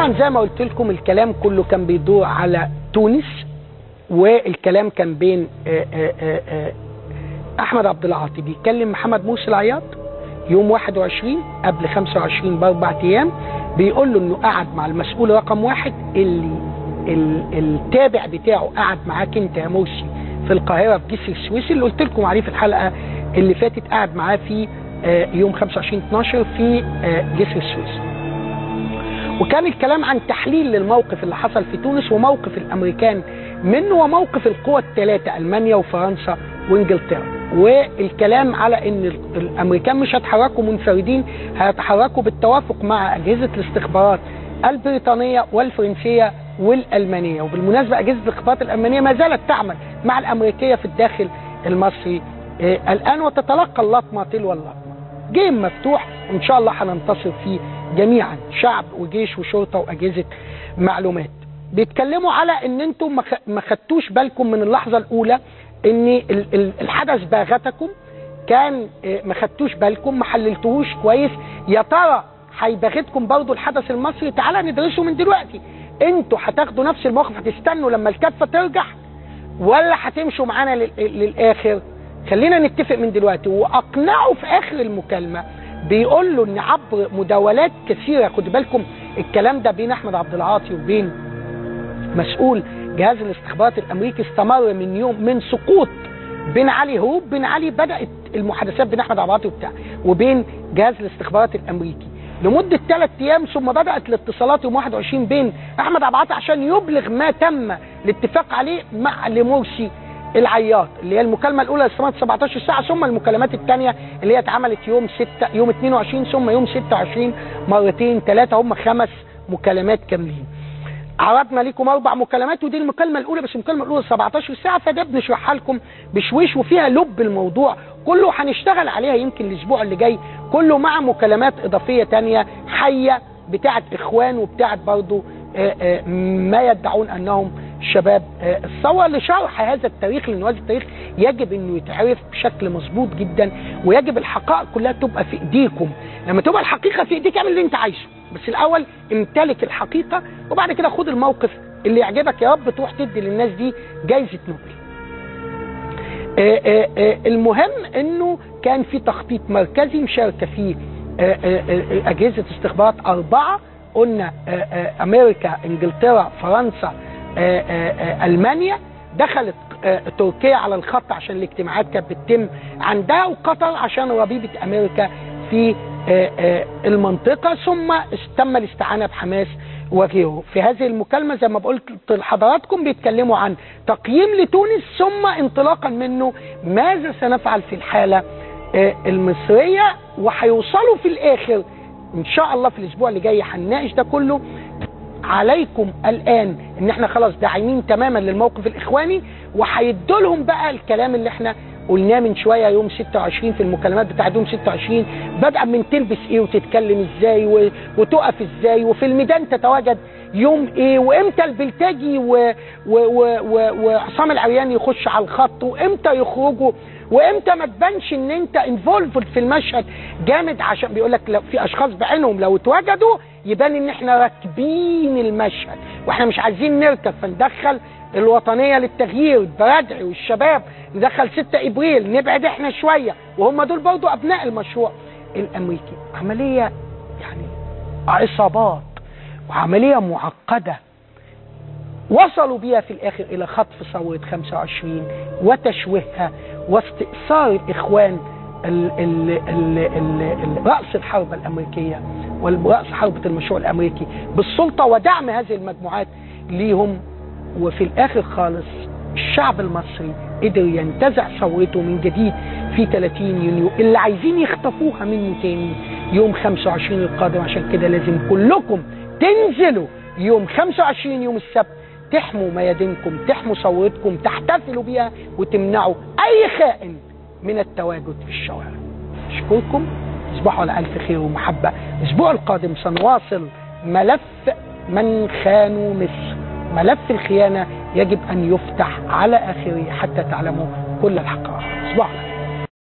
طبعا زي ما قلت لكم الكلام كله كان بيدور على تونس والكلام كان بين آآ آآ آآ احمد عبد العاطي بيتكلم محمد مرسي العياط يوم 21 قبل 25 باربع ايام بيقول له انه قعد مع المسؤول رقم واحد اللي ال- التابع بتاعه قعد معاك انت يا مرسي في القاهره في جسر السويسي اللي قلت لكم عليه في الحلقه اللي فاتت قعد معاه في آه، يوم 25 12 في آه، جسر السويسي وكان الكلام عن تحليل للموقف اللي حصل في تونس وموقف الامريكان منه وموقف القوى الثلاثه المانيا وفرنسا وانجلترا والكلام على ان ال- الامريكان مش هيتحركوا منفردين هيتحركوا بالتوافق مع اجهزه الاستخبارات البريطانيه والفرنسيه والالمانيه وبالمناسبه اجهزه الاستخبارات الالمانيه ما زالت تعمل مع الامريكيه في الداخل المصري آه، الان وتتلقى اللطمه تلو اللطمه جيم مفتوح وان شاء الله هننتصر فيه جميعا شعب وجيش وشرطه واجهزه معلومات بيتكلموا على ان انتم ما خ- ما خدتوش بالكم من اللحظه الاولى ان ال- ال- الحدث باغتكم كان آه، ما خدتوش بالكم ما حللتوهوش كويس يا ترى هيباغتكم برضو الحدث المصري تعالى ندرسه من دلوقتي انتوا هتاخدوا نفس الموقف هتستنوا لما الكفه ترجع ولا هتمشوا معانا لل- للاخر خلينا نتفق من دلوقتي واقنعه في اخر المكالمه بيقول له ان عبر مداولات كثيره خدوا بالكم الكلام ده بين احمد عبد العاطي وبين مسؤول جهاز الاستخبارات الامريكي استمر من يوم من سقوط بن علي هروب بن علي بدات المحادثات بين احمد عبد العاطي وبتاع وبين جهاز الاستخبارات الامريكي لمده ثلاث ايام ثم بدات الاتصالات يوم 21 بين احمد عبد العاطي عشان يبلغ ما تم الاتفاق عليه مع لمرسي العياط اللي هي المكالمه الاولى اللي استمرت 17 ساعه ثم المكالمات الثانيه اللي هي اتعملت يوم 6 يوم 22 ثم يوم 26 مرتين ثلاثه هم خمس مكالمات كاملين عرضنا لكم اربع مكالمات ودي المكالمه الاولى بس المكالمه الاولى 17 ساعه فده بنشرحها لكم بشويش وفيها لب الموضوع كله هنشتغل عليها يمكن الاسبوع اللي جاي كله مع مكالمات اضافيه تانية حيه بتاعه اخوان وبتاعه برضو آه، آه، ما يدعون انهم شباب آه، الثوره لشرح هذا التاريخ لان هذا التاريخ يجب انه يتعرف بشكل مظبوط جدا ويجب الحقائق كلها تبقى في ايديكم لما تبقى الحقيقه في ايديك اعمل اللي انت عايزه بس الاول امتلك الحقيقه وبعد كده خد الموقف اللي يعجبك يا رب تروح تدي للناس دي جايزه نوبل آه، آه، آه، المهم انه كان في تخطيط مركزي مشاركه فيه آه، آه، آه، اجهزه استخبارات اربعه قلنا آه، آه، امريكا انجلترا فرنسا آه، آه، آه، المانيا دخلت آه، تركيا على الخط عشان الاجتماعات كانت بتتم عندها وقطر عشان ربيبه امريكا في آه، آه، المنطقه ثم تم الاستعانه بحماس وغيره في هذه المكالمه زي ما قلت لحضراتكم بيتكلموا عن تقييم لتونس ثم انطلاقا منه ماذا سنفعل في الحاله آه، المصريه وهيوصلوا في الاخر ان شاء الله في الاسبوع اللي جاي هنناقش ده كله عليكم الان ان احنا خلاص داعمين تماما للموقف الاخواني وهيدوا لهم بقى الكلام اللي احنا قلناه من شويه يوم 26 في المكالمات بتاعت يوم 26 بدءا من تلبس ايه وتتكلم ازاي و... وتقف ازاي وفي الميدان تتواجد يوم ايه وامتى البلتاجي و... و... و... و... وعصام العريان يخش على الخط وامتى يخرجوا وامتى ما تبانش ان انت انفولفد في المشهد جامد عشان بيقول لك لو في اشخاص بعينهم لو اتوجدوا يبان ان احنا راكبين المشهد واحنا مش عايزين نركب فندخل الوطنيه للتغيير البرادعي والشباب ندخل 6 ابريل نبعد احنا شويه وهم دول برضو ابناء المشروع الامريكي عمليه يعني عصابات وعمليه معقده وصلوا بيها في الاخر الى خطف ثوره 25 وتشويهها واستئثار الاخوان ال ال ال ال ال راس الحرب الامريكيه وراس حربه المشروع الامريكي بالسلطه ودعم هذه المجموعات ليهم وفي الاخر خالص الشعب المصري قدر ينتزع ثورته من جديد في 30 يونيو اللي عايزين يخطفوها منه تاني يوم 25 القادم عشان كده لازم كلكم تنزلوا يوم 25 يوم السبت تحموا ميادينكم تحموا ثورتكم تحتفلوا بيها وتمنعوا اي خائن من التواجد في الشوارع اشكركم تصبحوا على الف خير ومحبه الاسبوع القادم سنواصل ملف من خانوا مصر ملف الخيانه يجب ان يفتح على اخره حتى تعلموا كل الحقائق تصبحوا على خير